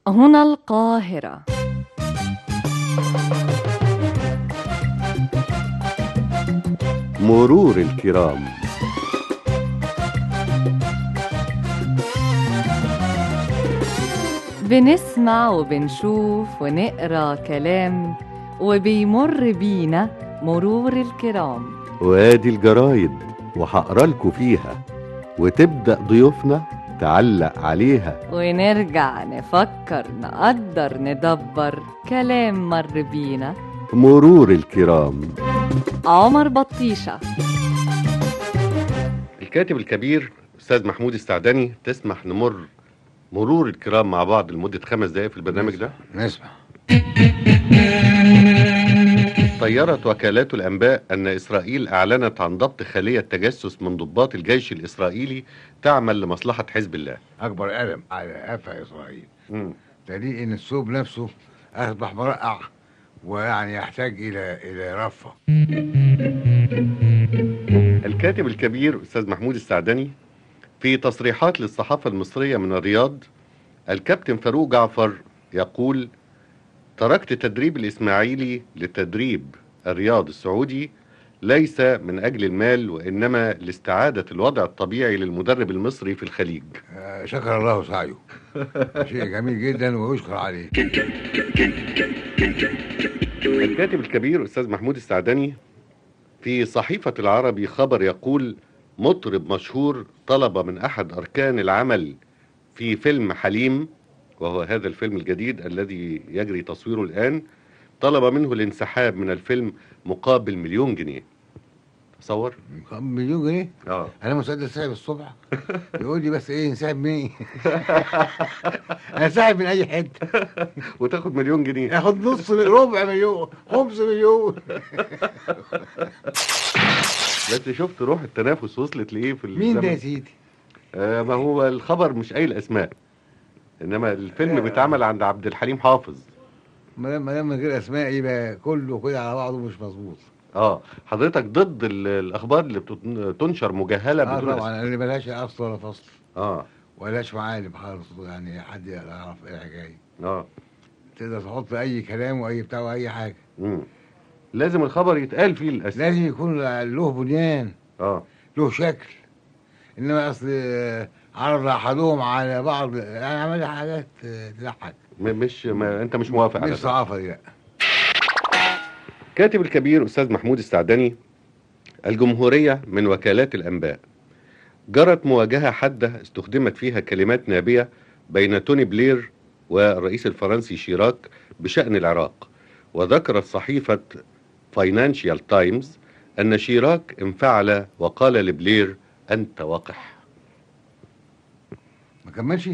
هنا القاهرة مرور الكرام بنسمع وبنشوف ونقرا كلام وبيمر بينا مرور الكرام وادي الجرايد وهقرا لكم فيها وتبدأ ضيوفنا تعلق عليها ونرجع نفكر نقدر ندبر كلام مر بينا مرور الكرام عمر بطيشة الكاتب الكبير أستاذ محمود السعدني تسمح نمر مرور الكرام مع بعض لمدة خمس دقائق في البرنامج ده نسمع طيرت وكالات الأنباء أن إسرائيل أعلنت عن ضبط خلية تجسس من ضباط الجيش الإسرائيلي تعمل لمصلحة حزب الله اكبر قلم على قفا اسرائيل مم. دليل ان الثوب نفسه اصبح مرقع ويعني يحتاج الى الى رفه الكاتب الكبير أستاذ محمود السعدني في تصريحات للصحافة المصرية من الرياض الكابتن فاروق جعفر يقول تركت تدريب الإسماعيلي لتدريب الرياض السعودي ليس من أجل المال وإنما لاستعادة الوضع الطبيعي للمدرب المصري في الخليج آه، شكر الله سعيه شيء جميل جدا ويشكر عليه الكاتب الكبير أستاذ محمود السعدني في صحيفة العربي خبر يقول مطرب مشهور طلب من أحد أركان العمل في فيلم حليم وهو هذا الفيلم الجديد الذي يجري تصويره الآن طلب منه الانسحاب من الفيلم مقابل مليون جنيه تصور؟ مليون جنيه اه انا مستعد اسحب الصبح يقول لي بس ايه نسحب مين انا ساحب من اي حته وتاخد مليون جنيه ياخد نص ربع مليون خمس مليون بس شفت روح التنافس وصلت لإيه في مين ده يا الزمن؟ سيدي آه ما هو الخبر مش قايل أسماء إنما الفيلم بيتعمل عند عبد الحليم حافظ ما دام ما دام من غير اسماء يبقى كله كده على بعضه مش مظبوط اه حضرتك ضد ال- الاخبار اللي بتنشر مجهله اه بدون طبعا اللي ملهاش اصل ولا فصل أس- اه ولاش معالم خالص يعني حد يعرف ايه الحكايه اه تقدر تحط اي كلام واي بتاع واي حاجه مم. لازم الخبر يتقال فيه الاساس لازم يكون له بنيان اه له شكل انما اصل آه، عرض احدهم على بعض يعني عمل حاجات آه، تضحك م- مش ما انت مش موافق على مش ده صحافه دي لا كاتب الكبير استاذ محمود السعدني الجمهوريه من وكالات الانباء جرت مواجهه حاده استخدمت فيها كلمات نابيه بين توني بلير والرئيس الفرنسي شيراك بشان العراق وذكرت صحيفه فاينانشال تايمز ان شيراك انفعل وقال لبلير انت وقح ما كملش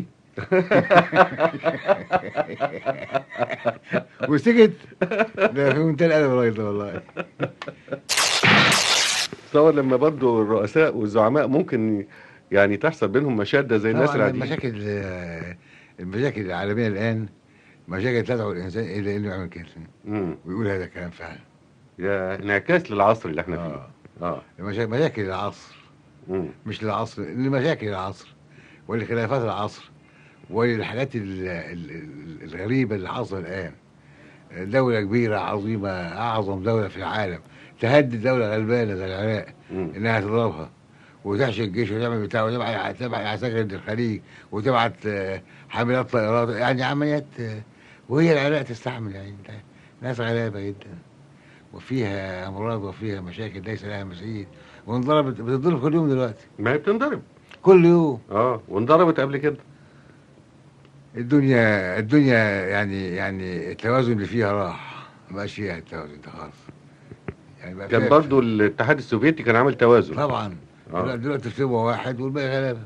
وسكت ده في منتهى الادب الراجل ده والله تصور لما برضو الرؤساء والزعماء ممكن يعني تحصل بينهم مشاده زي الناس طبعا العاديين المشاكل آه، المشاكل العالميه الان مشاكل تدعو الانسان الى انه يعمل كده مم. ويقول هذا الكلام فعلا يا انعكاس للعصر اللي احنا فيه اه اه المشاكل مشاكل العصر مم. مش للعصر لمشاكل العصر ولخلافات العصر وللحاجات ال- ال- ال- الغريبة اللي حاصلة الآن دولة كبيرة عظيمة أعظم دولة في العالم تهدد دولة غلبانة زي العراق مم. إنها تضربها وتحشي الجيش وتعمل بتاع وتبعت تبعت عساكر الخليج وتبعت آه، حاملات طائرات يعني عمليات آه، وهي العراق تستحمل يعني ده ناس غلابة جدا وفيها أمراض وفيها مشاكل ليس لها مثيل وانضربت بتضرب كل يوم دلوقتي ما هي بتنضرب كل يوم اه وانضربت قبل كده الدنيا الدنيا يعني يعني التوازن اللي فيها راح ما بقاش فيها التوازن ده خالص يعني بقى كان فيها- برضو الاتحاد السوفيتي كان عامل توازن طبعا آه. دلوقتي- دلوقتي في واحد والباقي غلابه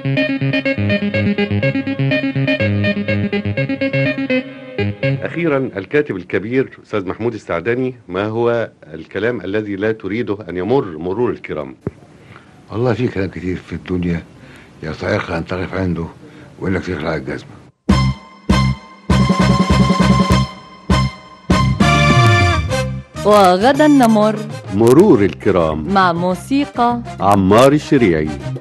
اخيرا الكاتب الكبير استاذ محمود السعداني ما هو الكلام الذي لا تريده ان يمر مرور الكرام والله في كلام كتير في الدنيا يستحق ان تقف عنده وانك تخلع الجزمه وغدا نمر مرور الكرام مع موسيقى عمار الشريعي